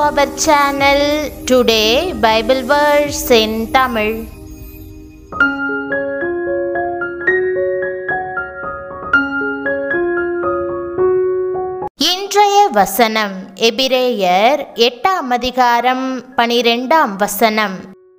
our channel. Today, Bible verse in Tamil. இன்றைய வசனம் எபிரேயர் எட்டாம் அதிகாரம் பனிரெண்டாம் வசனம்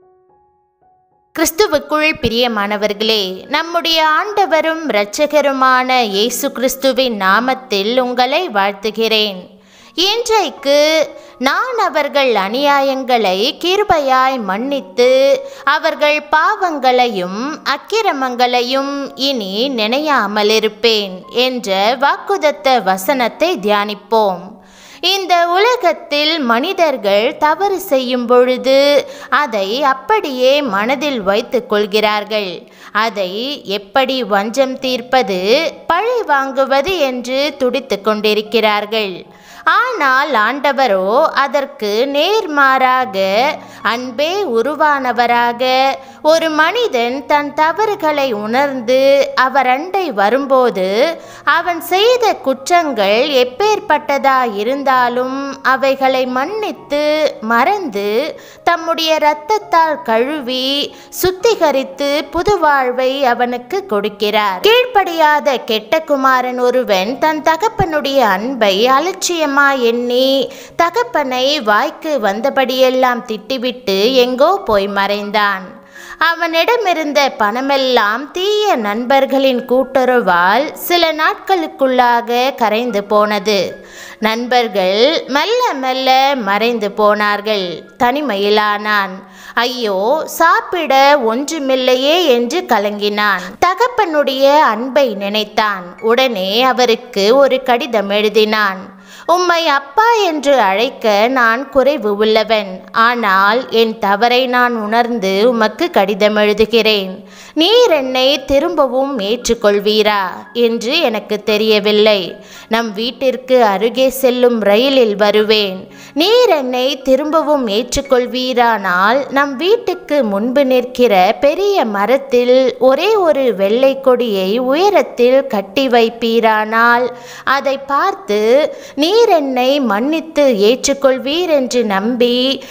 கிறிஸ்துவுக்குள் பிரியமானவர்களே நம்முடைய ஆண்டவரும் இரட்சகருமான இயேசு கிறிஸ்துவின் நாமத்தில் உங்களை வாழ்த்துகிறேன் இன்றைக்கு நான் அவர்கள் அநியாயங்களை கிருபையாய் மன்னித்து அவர்கள் பாவங்களையும் அக்கிரமங்களையும் இனி நினையாமல் இருப்பேன் என்ற வாக்குதத்த வசனத்தை தியானிப்போம் இந்த உலகத்தில் மனிதர்கள் தவறு செய்யும் பொழுது அதை அப்படியே மனதில் வைத்துக் கொள்கிறார்கள் அதை எப்படி வஞ்சம் தீர்ப்பது பழி வாங்குவது என்று துடித்து கொண்டிருக்கிறார்கள் ஆனால் ஆண்டவரோ அதற்கு நேர்மாறாக அன்பே உருவானவராக ஒரு மனிதன் தன் தவறுகளை உணர்ந்து அவர் அண்டை வரும்போது அவன் செய்த குற்றங்கள் எப்பேற்பட்டதா இருந்தாலும் அவைகளை மன்னித்து மறந்து தம்முடைய இரத்தத்தால் கழுவி சுத்திகரித்து புது வாழ்வை அவனுக்கு கொடுக்கிறார் கீழ்ப்படியாத கெட்ட குமாரன் ஒருவன் தன் தகப்பனுடைய அன்பை அலட்சியமா எண்ணி தகப்பனை வாய்க்கு வந்தபடியெல்லாம் திட்டிவிட்டு எங்கோ போய் மறைந்தான் அவனிடமிருந்த பணமெல்லாம் தீய நண்பர்களின் கூட்டுறவால் சில நாட்களுக்குள்ளாக கரைந்து போனது நண்பர்கள் மெல்ல மெல்ல மறைந்து போனார்கள் தனிமையிலானான் ஐயோ சாப்பிட ஒன்றுமில்லையே என்று கலங்கினான் தகப்பனுடைய அன்பை நினைத்தான் உடனே அவருக்கு ஒரு கடிதம் எழுதினான் உம்மை அப்பா என்று அழைக்க நான் குறைவு உள்ளவன் ஆனால் என் தவறை நான் உணர்ந்து உமக்கு கடிதம் எழுதுகிறேன் நீர் என்னை திரும்பவும் ஏற்றுக்கொள்வீரா என்று எனக்கு தெரியவில்லை நம் வீட்டிற்கு அருகே செல்லும் ரயிலில் வருவேன் நீர் என்னை திரும்பவும் ஏற்றுக்கொள்வீரானால் நம் வீட்டுக்கு முன்பு நிற்கிற பெரிய மரத்தில் ஒரே ஒரு வெள்ளை கொடியை உயரத்தில் கட்டி வைப்பீரானால் அதை பார்த்து நீர் என்னை மன்னித்து ஏற்றுக்கொள்வீர் என்று நம்பி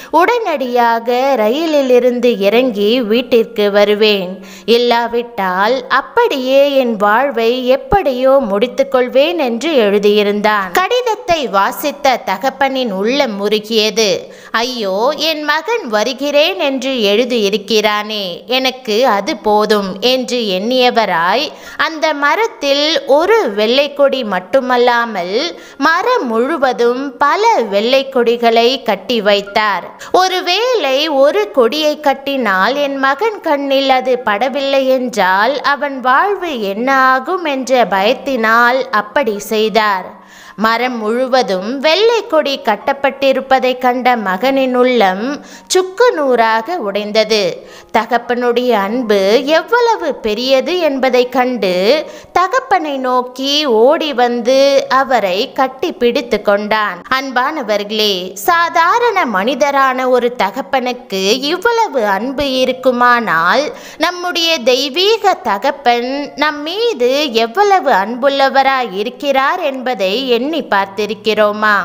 உடனடியாக ரயிலிலிருந்து இறங்கி வீட்டிற்கு வருவேன் இல்லாவிட்டால் அப்படியே என் வாழ்வை எப்படியோ முடித்துக்கொள்வேன் என்று எழுதியிருந்தான் கடிதத்தை வாசித்த தகப்பனின் உள்ளம் முருகியது ஐயோ என் மகன் வருகிறேன் என்று எழுதியிருக்கிறானே எனக்கு அது போதும் என்று எண்ணியவராய் அந்த மரத்தில் ஒரு வெள்ளை கொடி மட்டுமல்லாமல் மரம் முழுவதும் பல வெள்ளை கொடிகளை கட்டி வைத்தார் ஒருவேளை ஒரு கொடியை கட்டினால் என் மகன் கண்ணில் அது படவில்லை என்றால் அவன் வாழ்வு என்ன ஆகும் என்ற பயத்தினால் அப்படி செய்தார் மரம் முழுவதும் வெள்ளை கொடி கட்டப்பட்டிருப்பதை கண்ட மகனின் உள்ளம் சுக்கு நூறாக உடைந்தது தகப்பனுடைய அன்பு எவ்வளவு பெரியது என்பதை கண்டு தகப்பனை நோக்கி ஓடி வந்து அவரை கட்டி பிடித்து கொண்டான் அன்பானவர்களே சாதாரண மனிதரான ஒரு தகப்பனுக்கு இவ்வளவு அன்பு இருக்குமானால் நம்முடைய தெய்வீக தகப்பன் நம் மீது எவ்வளவு அன்புள்ளவராய் இருக்கிறார் என்பதை எண்ணி பார்த்திருக்கிறோமா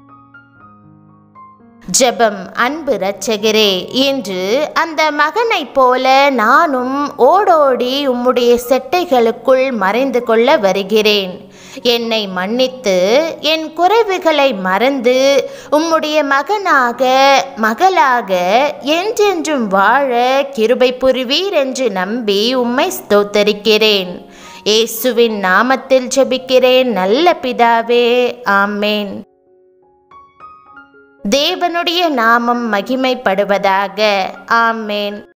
ஜெபம் அன்பு இரட்சகரே இன்று அந்த மகனைப் போல நானும் ஓடோடி உம்முடைய செட்டைகளுக்குள் மறைந்து கொள்ள வருகிறேன் என்னை மன்னித்து என் குறைவுகளை மறந்து உம்முடைய மகனாக மகளாக என்றென்றும் வாழ கிருபை புரிவீர் என்று நம்பி உம்மை ஸ்தோத்தரிக்கிறேன் இயேசுவின் நாமத்தில் ஜெபிக்கிறேன் நல்ல பிதாவே ஆமேன் தேவனுடைய நாமம் மகிமைப்படுவதாக ஆமேன்